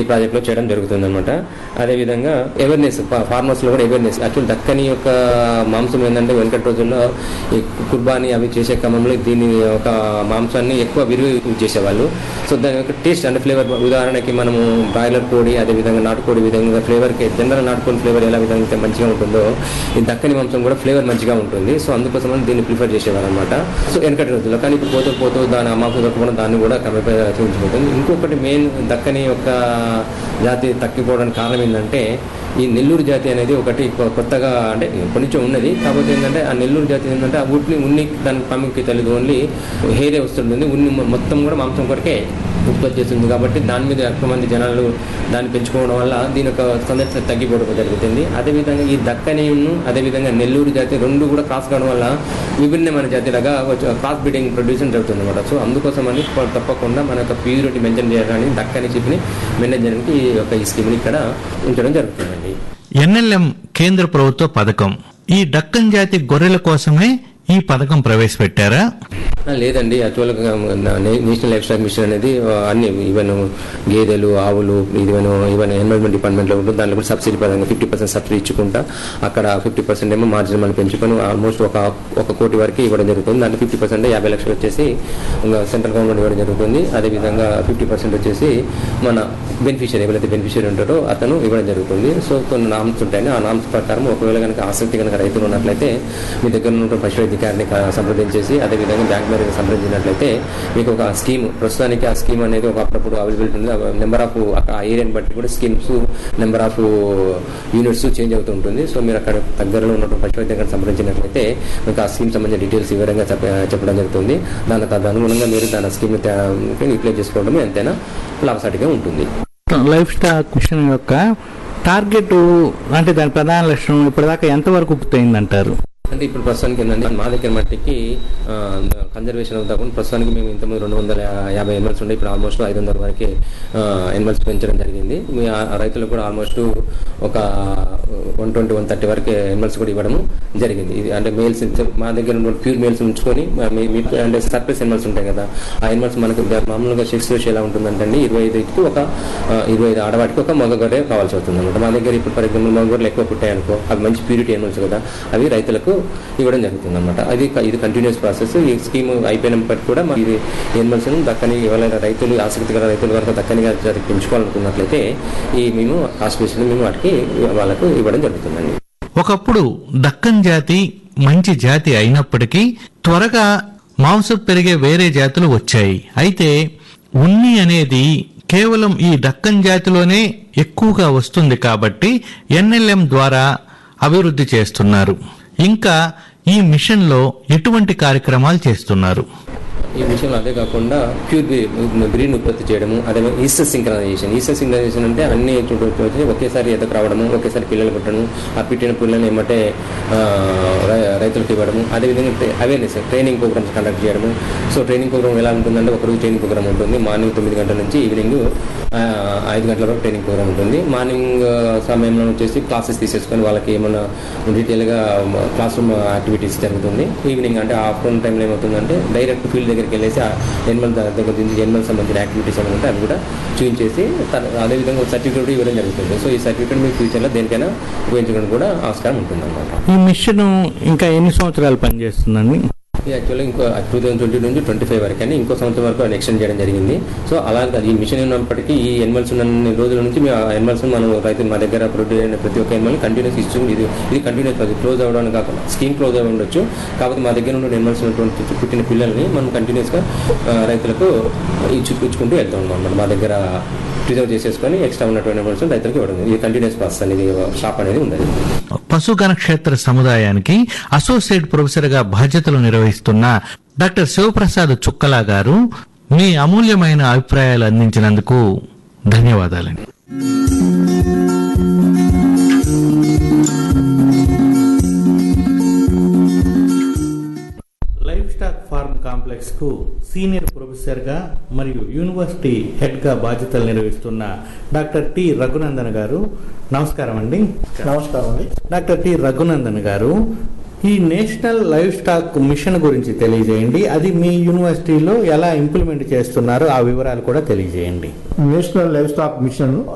project లో చేయడం జరుగుతుంది అనమాట అదేవిధంగా అవేర్నెస్ ఫార్మర్స్ లో కూడా అవేర్నెస్ యాక్చువల్ దక్కని యొక్క మాంసం ఏంటంటే వెనకటి రోజుల్లో ఈ కుర్బానీ అవి చేసే క్రమంలో దీని ఒక మాంసాన్ని ఎక్కువ విరిగి యూజ్ చేసేవాళ్ళు సో దాని యొక్క టేస్ట్ అంటే ఫ్లేవర్ ఉదాహరణకి మనము బ్రాయిలర్ కోడి అదేవిధంగా నాటుకోడి విధంగా ఫ్లేవర్కి జనరల్ నాటుకోడి ఫ్లేవర్ ఎలా విధంగా అయితే మంచిగా ఉంటుందో ఈ దక్కని మాంసం కూడా ఫ్లేవర్ మంచిగా ఉంటుంది సో అందుకోసం అని దీన్ని ప్రిఫర్ చేసేవారు అనమాట సో వెనకటి రోజుల్లో కానీ ఇప్పుడు పోతూ పోతూ దాని అమ్మాకు దొరకడం దాన్ని కూడా కమ్మిపోయి చూపించిపోతుంది ఇంకొకటి మెయిన్ దక్కని యొక్క జాతి తగ్గిపోవడానికి కారణం ఏంటంటే ఈ నెల్లూరు జాతి అనేది ఒకటి కొ- కొత్తగా అంటే కొంచెం ఉన్నది కాకపోతే ఏంటంటే ఆ నెల్లూరు జాతి ఏంటంటే ఆ ఉట్ని ఉన్ని దాని ప్రాముఖ్యత తెలియదు ఓన్లీ హెయిరే వస్తుంటుంది ఉన్ని మొ- మొత్తం కూడా మాంసం కొరకే ఉత్పత్తి చేస్తుంది కాబట్టి దాని మీద ఎక్కువ మంది జనాలు దాన్ని పెంచుకోవడం వల్ల దీని యొక్క సందర్శన తగ్గిపోవడం జరుగుతుంది అదేవిధంగా ఈ దక్కనిను అదేవిధంగా నెల్లూరు జాతి రెండు కూడా క్రాస్ కావడం వల్ల విభిన్నమైన జాతిలాగా వచ్చి- క్రాస్ బ్రీడింగ్ ప్రొడ్యూషన్ జరుగుతుంది అనమాట సో అందుకోసం అని కొ- తప్పకుండా మన యొక్క ప్యూరిటీ మెయింటైన్ చేయడానికి దక్కని చిప్ని మెయింటైన్ చేయడానికి ఈ యొక్క ఈ స్కీమ్ని ఇక్కడ ఉంచడం జరుగుతుందండి ఎన్ఎల్ఎం కేంద్ర ప్రభుత్వ పథకం ఈ డక్కన్ జాతి గొర్రెల కోసమే ఈ పథకం ప్రవేశపెట్టారా ఆ, లేదండి యాక్చువల్గా నే- నేషనల్ లైఫ్ స్టాక్ మిషన్ అనేది ఆ, అన్ని ఈవెన్ గేదెలు ఆవులు ఈవెన్ ఈవెన్ ఎన్విరాన్మెంట్ డిపార్ట్మెంట్లో ఉంటుంది దాంట్లో కూడా సబ్సిడీ పరంగా ఫిఫ్టీ పర్సెంట్ సబ్సిడీ ఇచ్చుకుంటా అక్కడ ఫిఫ్టీ పర్సెంట్ ఏమో మార్జిన్ మనం పెంచుకొని ఆల్మోస్ట్ ఒక ఒక కోటి వరకు ఇవ్వడం జరుగుతుంది దాంట్లో ఫిఫ్టీ పర్సెంట్ యాభై లక్షలు వచ్చేసి ఇంకా సెంట్రల్ గవర్నమెంట్ ఇవ్వడం జరుగుతుంది అదేవిధంగా ఫిఫ్టీ పర్సెంట్ వచ్చేసి మన బెనిఫిషియరీ ఎవరైతే బెనిఫిషియరీ ఉంటారో అతను ఇవ్వడం జరుగుతుంది సో కొన్ని నామ్స్ ఉంటాయి ఆ నామ్స్ ప్రకారం ఒకవేళ కనుక ఆసక్తి కనుక రైతులు ఉన్నట్లయితే మీ దగ్గర ఉన్న పశు వైద్యాధికారిని క- సంప్రదించేసి అదేవిధంగా బ్యాంక్ మేనేజర్ సంప్రదించినట్లయితే మీకు ఒక స్కీమ్ ప్రస్తుతానికి ఆ స్కీమ్ అనేది ఒక అప్పుడప్పుడు అవైలబిలిటీ ఉంది నెంబర్ ఆఫ్ ఆ ఏరియాని బట్టి కూడా schemes number of units change అవుతూ ఉంటుంది సో మీరు అక్కడ దగ్గరలో ఉన్నటువంటి పశు వైద్యం సంప్రదించినట్లయితే మీకు ఆ స్కీమ్ సంబంధించిన డీటెయిల్స్ వివరంగా చెప్ప- చెప్పడం జరుగుతుంది దానికి తదనుగుణంగా మీరు దాని స్కీమ్ యూటిలైజ్ చేసుకోవడం ఎంతైనా లాభసాటిగా ఉంటుంది లైఫ్ స్టాక్ మిషన్ యొక్క టార్గెట్ అంటే దాని ప్రధాన లక్ష్యం ఇప్పటిదాకా ఎంతవరకు పూర్తయిందంటారు అంటే ఇప్పుడు ప్రస్తుతానికి ఏంటంటే మా దగ్గర మట్టికి కన్జర్వేషన్ అవుతా కూడా ప్రస్తుతానికి మేము ఇంతకుముందు రెండు వందల యాభై ఎనిమల్స్ ఉండే ఇప్పుడు ఆల్మోస్ట్ ఐదు వందల వరకు ఎనిమల్స్ పెంచడం జరిగింది మీ ఆ ఆ రైతులకు కూడా ఆల్మోస్ట్ ఒక వన్ ట్వంటీ వన్ థర్టీ వరకు ఎనిమల్స్ కూడా ఇవ్వడం జరిగింది ఇది అంటే మేల్స్ మా దగ్గర ఉన్న ప్యూర్ మేల్స్ ఉంచుకొని మా- మీ- మీ- అంటే సర్ప్లస్ ఎనిమల్స్ ఉంటాయి కదా ఆ ఎనిమల్స్ మనకు మామూలుగా సెక్స్ రేషియో ఎలా ఉంటుందంటే అండి ఇరవై ఐదుకి ఒక ఆ, ఇరవై ఐదు ఆడవాటికి ఒక మగ గొర్రె కావాల్సి వస్తుంది అనమాట మా దగ్గర ఇప్పుడు ఫర్ ఎగ్జాంపుల్ మగ గొర్రెలు ఎక్కువ పుట్టాయి అనుకో అవి మంచి ప్యూరిటీ ఎనిమల్స్ కదా అవి రైతులకు ఇవ్వడం జరుగుతుంది అనమాట అది ఇది కంటిన్యూస్ ప్రాసెస్ ఈ స్కీమ్ అయిపోయినప్పటికీ కూడా మరి ఇది ఎనిమల్స్ దక్కని ఎవరైనా రైతులు ఆసక్తి గల రైతుల వరకు దక్కనిగా జాతి పెంచుకోవాలనుకున్నట్లయితే ఈ మేము కాస్ట్ బేస్డ్ మేము వాటికి వాళ్ళకు ఇవ్వడం జరుగుతుందండి ఒకప్పుడు దక్కన్ జాతి మంచి జాతి అయినప్పటికీ త్వరగా మాంసం పెరిగే వేరే జాతులు వచ్చాయి అయితే ఉన్ని అనేది కేవలం ఈ దక్కన్ జాతిలోనే ఎక్కువగా వస్తుంది కాబట్టి ఎన్ఎల్ఎం ద్వారా అభివృద్ధి చేస్తున్నారు ఇంకా ఈ మిషన్లో ఎటువంటి కార్యక్రమాలు చేస్తున్నారు ఈ విషయంలో అదే కాకుండా ప్యూర్ గ్రీన్ ఉత్పత్తి చేయడము అదే ఈస్టర్ సింక్రనైజేషన్ ఈస్టర్ సింక్రనైజేషన్ అంటే అన్ని చుట్టూ వచ్చి ఒకేసారి ఎదకు రావడము ఒకేసారి పిల్లలు పుట్టడం ఆ పుట్టిన పిల్లల్ని ఏమంటే ఆ, రై- రైతులకు ఇవ్వడము అదేవిధంగా అవేర్నెస్ ట్రైనింగ్ ప్రోగ్రామ్స్ కండక్ట్ చేయడము సో ట్రైనింగ్ ప్రోగ్రామ్ ఎలా ఉంటుందంటే ఒక రోజు ట్రైనింగ్ ప్రోగ్రామ్ ఉంటుంది మార్నింగ్ తొమ్మిది గంటల నుంచి ఈవినింగ్ ఆ, ఐదు గంటల వరకు ట్రైనింగ్ ప్రోగ్రామ్ ఉంటుంది మార్నింగ్ ఆ, సమయంలో వచ్చేసి క్లాసెస్ తీసేసుకొని వాళ్ళకి ఏమన్నా డీటెయిల్గా క్లాస్ రూమ్ యాక్టివిటీస్ జరుగుతుంది ఈవినింగ్ అంటే ఆఫ్టర్నూన్ టైంలో ఏమవుతుందంటే డైరెక్ట్ ఫీల్డ్ దగ్గరికి వెళ్ళేసి ఆ ఎనిమల్ దగ్గర నుంచి ఎనిమల్ సంబంధించిన యాక్టివిటీస్ ఏమైనా ఉంటే అవి కూడా చూపించేసి తర్- అదేవిధంగా ఒక సర్టిఫికేట్ కూడా ఇవ్వడం జరుగుతుంది సో ఈ సర్టిఫికేట్ మీకు ఫ్యూచర్లో దేనికైనా ఉపయోగించడానికి కూడా ఆస్కారం ఉంటుంది అనమాట ఈ మిషన్ ఇంకా ఎన్ని సంవత్సరాలు పనిచేస్తుందండి ఇది యాక్చువల్గా ఇంకో టూ థౌసండ్ ట్వంటీ నుంచి ట్వంటీ ఫైవ్ వరకు అని ఇంకో సంవత్సరం వరకు ఆయన ఎక్స్టెండ్ చేయడం జరిగింది సో అలా కాదు, ఈ మిషన్ ఉన్నప్పటికీ ఈ ఎనిమల్స్ ఉన్న రోజుల నుంచి మేము ఆ ఎనిమల్స్ మనం రైతు మా దగ్గర ప్రొడ్యూస్ అయిన ప్రతి ఒక్క ఎనిమల్ కంటిన్యూస్ ఇస్తూ ఇది ఇది కంటిన్యూస్ అది క్లోజ్ అవ్వడానికి కాకుండా స్కీమ్ క్లోజ్ అవ్వ ఉండొచ్చు కాకపోతే మా దగ్గర ఉన్న ఎనిమల్స్ ఉన్నటువంటి పుట్టిన పిల్లల్ని మనం కంటిన్యూస్గా రైతులకు ఇచ్చు ఇచ్చుకుంటూ వెళ్తాం అనమాట మా దగ్గర ప్రిజర్వ్ చేసేసుకొని ఎక్స్ట్రా ఉన్నటువంటి ఎనిమల్స్ రైతులకు ఇవ్వడం ఇది కంటిన్యూస్ ప్రాసెస్ అనేది షాప్ అనేది ఉండదు పశు గణక్షేత్ర సముదాయానికి అసోసియేట్ ప్రొఫెసర్గా బాధ్యతలు నిర్వహిస్తున్న డాక్టర్ శివప్రసాద్ చుక్కలా గారు మీ అమూల్యమైన అభిప్రాయాలు అందించినందుకు ధన్యవాదాలండి లైఫ్ స్టాక్ ఫార్మ్ కాంప్లెక్స్ కు సీనియర్ ప్రొఫెసర్ గా మరియు యూనివర్సిటీ హెడ్ గా బాధ్యతలు నిర్వహిస్తున్న డాక్టర్ టి రఘునందన్ గారు నమస్కారం అండి నమస్కారం అండి డాక్టర్ టి రఘునందన్ గారు ఈ నేషనల్ లైఫ్ స్టాక్ మిషన్ గురించి తెలియజేయండి అది మీ యూనివర్సిటీలో ఎలా ఇంప్లిమెంట్ చేస్తున్నారో ఆ వివరాలు కూడా తెలియజేయండి నేషనల్ లైవ్ స్టాక్ మిషన్